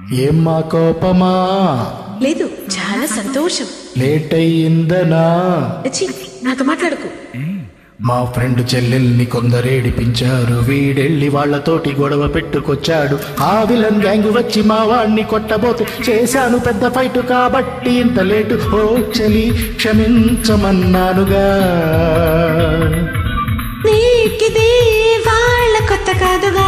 ఏమ్మా కోపమా లేదు చాలా సంతోషం లేట్ అయ్యిందనా ఛీ, నాతో మాట్లాడకు మా ఫ్రెండ్ చెల్లెల్ని కొందరేడిపించారు వీడెళ్ళి వాళ్ళతోటి గొడవ పెట్టుకొచ్చాడు ఆ విలన్ గ్యాంగ్ వచ్చి మా వాణ్ణి కొట్టబోతే చేశాను పెద్ద ఫైట్ కాబట్టి ఇంత లేటు ఓ చలి క్షమించమన్నానుగా నీకిది వాళ్ళ కొత్త కాదుగా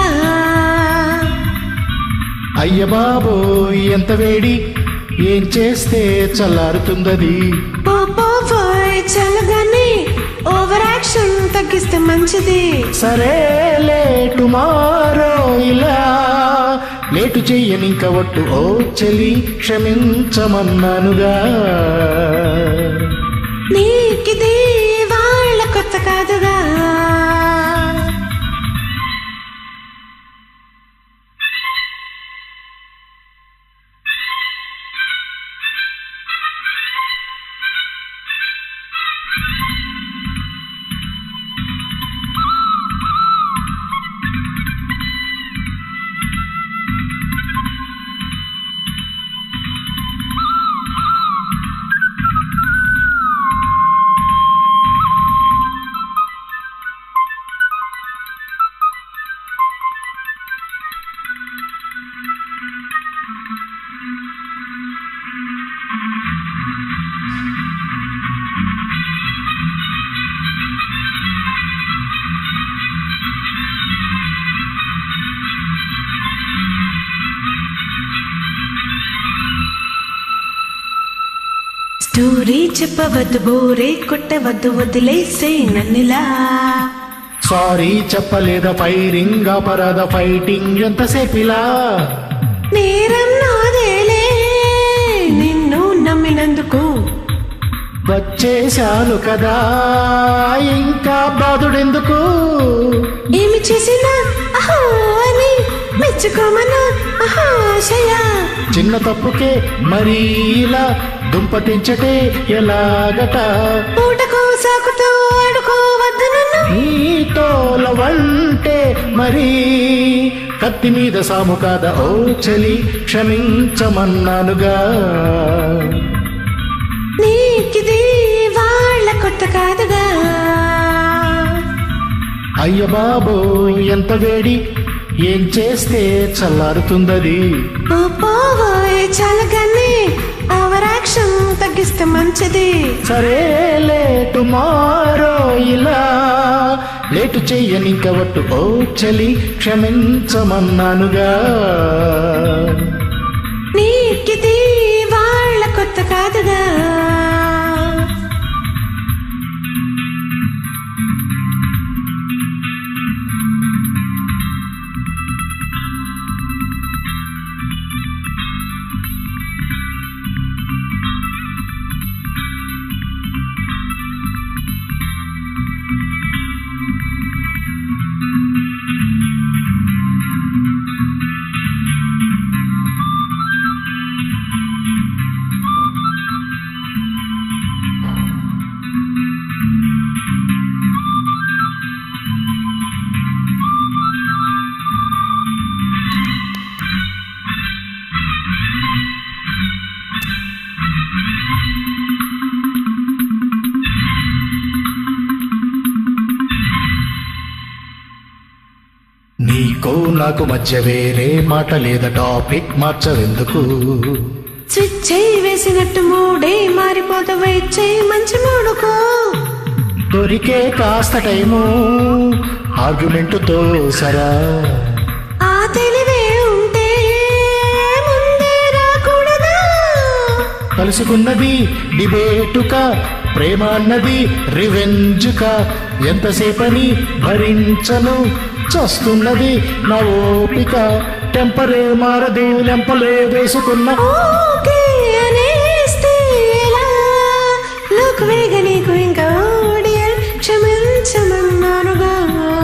అయ్య బాబో ఎంత వేడి ఏం చేస్తే చల్లారుతుందది పో పో పోయ్ చల్లగానే ఓవర్ యాక్షన్ తగ్గిస్తే మంచిది సరే లేటు మారో ఇలా లేటు చెయ్యనింక ఒట్టు ఓ చెలి క్షమించమన్నానుగా నీకిది వాళ్ళ కొత్త కాదుగా స్టోరీ చెప్పవద్దు బోరే కొట్టవద్దు వదిలేసే నన్నిలా సారీ చెప్పలేద ఫైరింగ్ అపరాధ ఫైటింగ్ ఎంతసేపిలా నేరం నాదేలే నిన్ను నమ్మినందుకు వచ్చేశాను కదా ఇంకా బాధుడెందుకు ఏమి చేసినా అహో అని మెచ్చుకోమన్నా అహోశయా చిన్న తప్పుకే మరీ ఇలా దుంపటించటే ఎలాగట పూటకు సాకుతో ఆడుకోవద్దు నన్ను నీతోలవంటే మరి కత్తి మీద సాము కాదా ఓ చలి క్షమించమన్నానుగా నీకిది వాళ్ళ కొత్త కాదుగా అయ్య బాబో ఎంత వేడి ఏం చేస్తే చల్లారుతుందది ఓ పోవోయ్ చల్లగానే ఓవర్ యాక్షన్ తగ్గిస్తే మంచిది సరే లేటు మారో ఇలా లేటు చెయ్యనింక ఒట్టు ఓ చలి క్షమించమన్నానుగా నీకిది వాళ్ళ కొత్త కాదుగా నీకు నాకు మధ్య వేరే మాట లేదా టాపిక్ మార్చవెందుకు స్విచ్ చేయి వేసినట్టు మూడే మారిపోతా వెయిట్ చేయి మంచి మూడుకో దొరికే కాస్త టైము ఆర్గ్యుమెంటుతో సరా ఆ తెలివే ఉంటే ముందే రాకూడదా కలుసుకున్నది డిబేటుక ప్రేమ అన్నది రివెంజుక ఎంతసేపని భరించను చస్తున్నది నా ఓపిక టెంపరే మారదు లెంపలే వేసుకున్న ఓకే అనేస్తే ఎలా లోకు వేగ నీకు ఇంకా ఓడియల్ క్షమించమన్నానుగా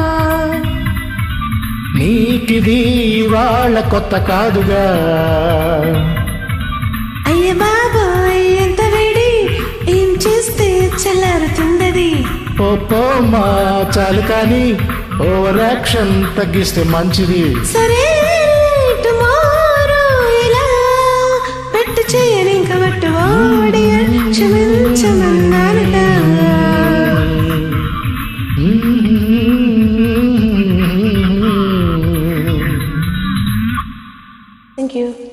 నీకిది వాళ్ళ కొత్త కాదుగా అయ్య బాబాయ్ ఎంత వేడి ఏం చేస్తే చల్లారుతుందది ఓ మా చాలు కానీ ఓవర్ యాక్షన్ తగ్గిస్తే మంచిది సరే టుమారో ఇలా థ్యాంక్ యూ